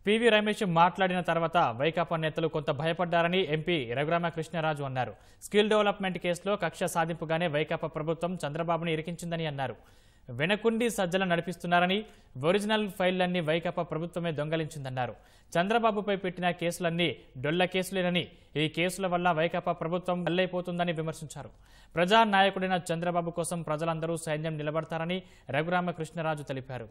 PV Ramesh మాట్లాడిన తర్వాత వైకాపా నేతలు కొంత భయపడ్డారని ఎంపీ రఘురామకృష్ణరాజు అన్నారు స్కిల్ డెవలప్మెంట్ కేసులో కక్ష సాధింపుగానే వైకాపా ప్రభుత్వం చంద్రబాబును ఇరికించిందని అన్నారు వెనకుండి సజ్జల నడిపిస్తున్నారని ఒరిజినల్ ఫైళ్లన్నీ వైకాపా ప్రభుత్వమే దొంగలించిందన్నారు చంద్రబాబుపై పెట్టిన కేసులన్నీ డొల్ల కేసులేనని ఈ కేసుల వల్ల వైకాపా ప్రభుత్వం బల్లైపోతుందని విమర్శించారు ప్రజా నాయకుడైన చంద్రబాబు కోసం ప్రజలందరూ సైన్యం నిలబడతారని రఘురామకృష్ణరాజు తెలిపారు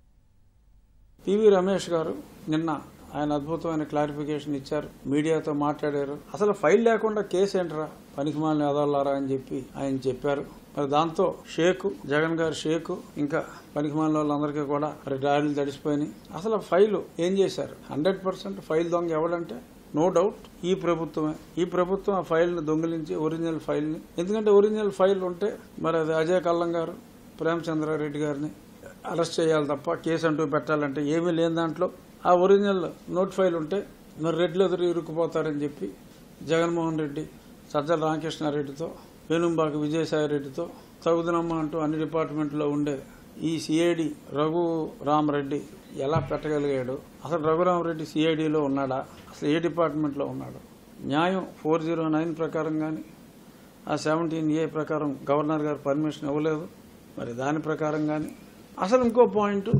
పివి రమేష్ గారు నిన్న ఆయన అద్భుతమైన క్లారిఫికేషన్ ఇచ్చారు మీడియాతో మాట్లాడారు అసలు ఫైల్ లేకుండా కేసు ఏంట్రా పనికిమాలిన ఎదవల్లారా అని చెప్పి ఆయన చెప్పారు మరి దాంతో షేక్ జగన్ గారి షేక్ ఇంకా పనికిమాలిన వాళ్ళందరికీ కూడా మరి దాడులు తడిసిపోయినాయి అసలు ఫైల్ ఏం చేశారు హండ్రెడ్ పర్సెంట్ ఫైల్ దొంగ ఎవడంటే నో డౌట్ ఈ ప్రభుత్వమే ఈ ప్రభుత్వం ఆ ఫైల్ని దొంగిలించి ఒరిజినల్ ఫైల్ని ఎందుకంటే ఒరిజినల్ ఫైల్ ఉంటే మరి అది అజయ్ కల్లం గారు ప్రేమచంద్రారెడ్డి గారిని అరెస్ట్ చేయాలి తప్ప కేసు అంటూ పెట్టాలంటే ఏమీ లేని దాంట్లో ఆ ఒరిజినల్ నోట్ ఫైల్ ఉంటే మరి రెడ్లు ఎదురు ఇరుక్కుపోతారని చెప్పి జగన్మోహన్ రెడ్డి సజ్జల రామకృష్ణారెడ్డితో వేణుంబాక విజయసాయిరెడ్డితో తగుదనమ్మ అంటూ అన్ని డిపార్ట్మెంట్లో ఉండే ఈ సిఐడి రఘు రామరెడ్డి ఎలా పెట్టగలిగాడు అసలు రఘురామరెడ్డి సిఐడిలో ఉన్నాడా అసలు ఏ డిపార్ట్మెంట్లో ఉన్నాడు న్యాయం ఫోర్ జీరో నైన్ ప్రకారం కానీ ఆ సెవెంటీన్ ఏ ప్రకారం గవర్నర్ గారు పర్మిషన్ ఇవ్వలేదు మరి దాని ప్రకారం కానీ అసలు ఇంకో పాయింట్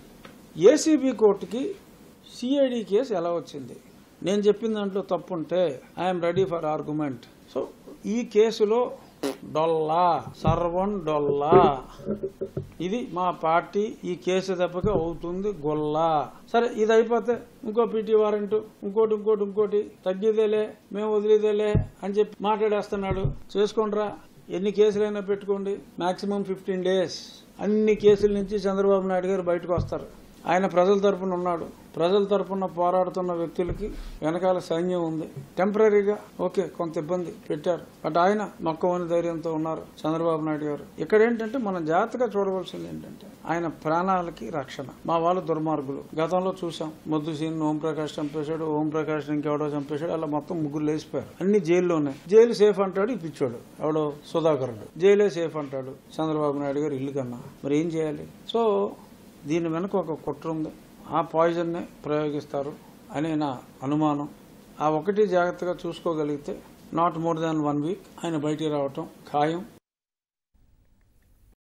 ఏసీబీ కోర్టుకి సిఐడి కేసు ఎలా వచ్చింది నేను చెప్పిన దాంట్లో తప్పు ఉంటే I'm ready for argument so ఈ కేసులో డొల్లా సర్వం డొల్లా ఇది మా పార్టీ ఈ కేసు దెబ్బకి అవుతుంది గొల్లా సరే ఇది అయిపోతే ఇంకో పీటీ వారెంట్ ఇంకోటి ఇంకోటి ఇంకోటి తగ్గిదేలే మేము వదిలేదేలే అని చెప్పి మాట్లాడేస్తున్నాడు చేసుకోండిరా ఎన్ని కేసులైనా పెట్టుకోండి మాక్సిమం ఫిఫ్టీన్ డేస్ అన్ని కేసుల నుంచి చంద్రబాబు నాయుడు గారు బయటకు వస్తారు ఆయన ప్రజల తరపున ఉన్నాడు ప్రజల తరపున పోరాడుతున్న వ్యక్తులకి వెనకాల సైన్యం ఉంది టెంపరీగా ఓకే కొంత ఇబ్బంది పెట్టారు బట్ ఆయన మొక్కవని ధైర్యంతో ఉన్నారు చంద్రబాబు నాయుడు గారు ఇక్కడ ఏంటంటే మనం జాగ్రత్తగా చూడవలసింది ఏంటంటే ఆయన ప్రాణాలకి రక్షణ మా వాళ్ళు దుర్మార్గులు గతంలో చూసాం మొద్దు సీన్ ఓం ప్రకాష్ చంపేశాడు ఓం ప్రకాష్ ఇంకెవడో చంపేశాడు అలా మొత్తం ముగ్గురు లేచిపోయారు అన్ని జైల్లో ఉన్నాయి జైలు సేఫ్ అంటాడు ఈ పిచ్చోడు ఎవడో సుధాకరుడు జైలే సేఫ్ అంటాడు చంద్రబాబు నాయుడు గారు ఇల్లు కన్నా మరి ఏం చేయాలి సో దీని వెనక ఒక కుట్ర ఉంది ఆ పాయిజన్నే ప్రయోగిస్తారు అని నా అనుమానం ఆ ఒకటి జాగ్రత్తగా చూసుకోగలిగితే not more than one week ఆయన బయటికి రావటం ఖాయం